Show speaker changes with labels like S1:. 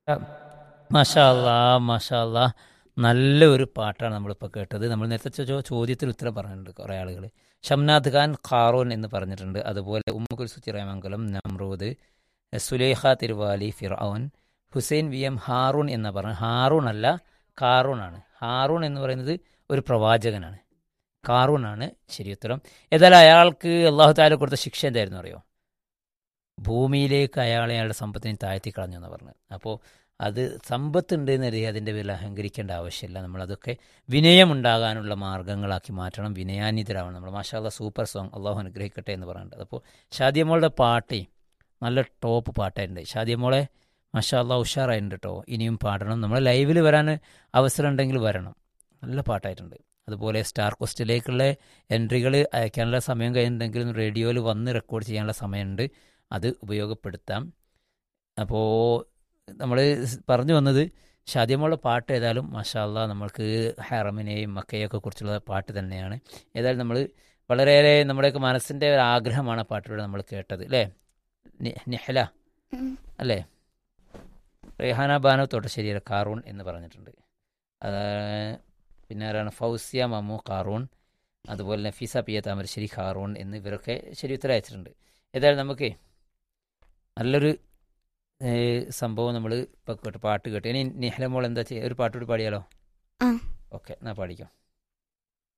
S1: മഷാല്ലാ മഷാല്ലാ നല്ല ഒരു പാട്ടാണ് നമ്മളിപ്പോൾ കേട്ടത് നമ്മൾ നേരത്തെ ചോ- ചോദ്യത്തിന് ഉത്തരം പറഞ്ഞിട്ടുണ്ട് കുറേ ആളുകൾ ഷംനാഥ് ഖാൻ ഖാറൂൻ എന്ന് പറഞ്ഞിട്ടുണ്ട് അതുപോലെ ഉമ്മുകുൽസു ചിറയമംഗലം നമ്രൂദ് സുലേഖ തിരുവാലി ഫിറൌൻ ഹുസൈൻ വി എം ഹാറൂൺ എന്ന് പറഞ്ഞ ഹാറൂൺ അല്ല കാറൂൺ ആണ് ഹാറൂൺ എന്ന് പറയുന്നത് ഒരു പ്രവാചകനാണ് കാറൂൺ ആണ് ശരി ഉത്തരം ഏതായാലും അയാൾക്ക് അള്ളാഹു താല കൊടുത്ത ശിക്ഷ എന്തായിരുന്നു അറിയോ ഭൂമിയിലേക്ക് അയാളെ അയാളുടെ സമ്പത്തിനെ താഴ്ത്തി കളഞ്ഞു എന്ന് പറഞ്ഞു അപ്പോൾ അത് സമ്പത്തുണ്ട് എന്നറിയ അതിൻ്റെ പേരിൽ അഹങ്കരിക്കേണ്ട ആവശ്യമില്ല നമ്മളതൊക്കെ വിനയമുണ്ടാകാനുള്ള മാർഗ്ഗങ്ങളാക്കി മാറ്റണം വിനയാന്വിതരാവണം നമ്മൾ മാഷാല്ല സൂപ്പർ സോങ് അള്ളാഹു അനുഗ്രഹിക്കട്ടെ എന്ന് പറയുന്നുണ്ട് അപ്പോൾ ഷാദിയമോളുടെ പാട്ടേ നല്ല ടോപ്പ് പാട്ടായിട്ടുണ്ട് ഷാദിയമോളെ മാഷാല്ല ഉഷാറായിട്ടുണ്ട് കേട്ടോ ഇനിയും പാടണം നമ്മൾ ലൈവിൽ വരാൻ അവസരം ഉണ്ടെങ്കിൽ വരണം നല്ല പാട്ടായിട്ടുണ്ട് അതുപോലെ സ്റ്റാർ ക്വസ്റ്റിലേക്കുള്ള എൻട്രികൾ അയക്കാനുള്ള സമയം കഴിഞ്ഞിട്ടുണ്ടെങ്കിലും റേഡിയോയിൽ വന്ന് റെക്കോർഡ് ചെയ്യാനുള്ള സമയമുണ്ട് അത് ഉപയോഗപ്പെടുത്താം അപ്പോൾ നമ്മൾ പറഞ്ഞു വന്നത് ഷാദിയമുള്ള പാട്ട് ഏതായാലും മഷാല്ല നമ്മൾക്ക് ഹറമിനെയും മക്കയൊക്കെ കുറിച്ചുള്ള പാട്ട് തന്നെയാണ് ഏതായാലും നമ്മൾ വളരെയേറെ നമ്മുടെയൊക്കെ മനസ്സിൻ്റെ ഒരു ആഗ്രഹമാണ് ആ പാട്ടിലൂടെ നമ്മൾ കേട്ടത് അല്ലേ നി- നിഹല
S2: ഉം.
S1: അല്ലേ റെഹാന ബാനോ തോട്ടശ്ശേരിയുടെ കാറൂൺ എന്ന് പറഞ്ഞിട്ടുണ്ട് അത് പിന്നെ ആരാണ് ഫൗസിയ മമ്മു കാറൂൺ അതുപോലെ നഫീസ പി എ താമരശ്ശേരി ഖാറൂൺ എന്നിവരൊക്കെ ശരി ഉത്തരം അയച്ചിട്ടുണ്ട് ഏതായാലും നമുക്ക് നല്ലൊരു ഏ, സംഭവം നമ്മൾ ഇപ്പോൾ കേട്ട് പാട്ട് കേട്ട് ഇനി നിഹല മോൾ എന്താ ചെയ്യുക ഒരു പാട്ട് കൂടി പാടിയാലോ
S2: ആ.
S1: ഓക്കെ എന്നാ പാടിക്കോ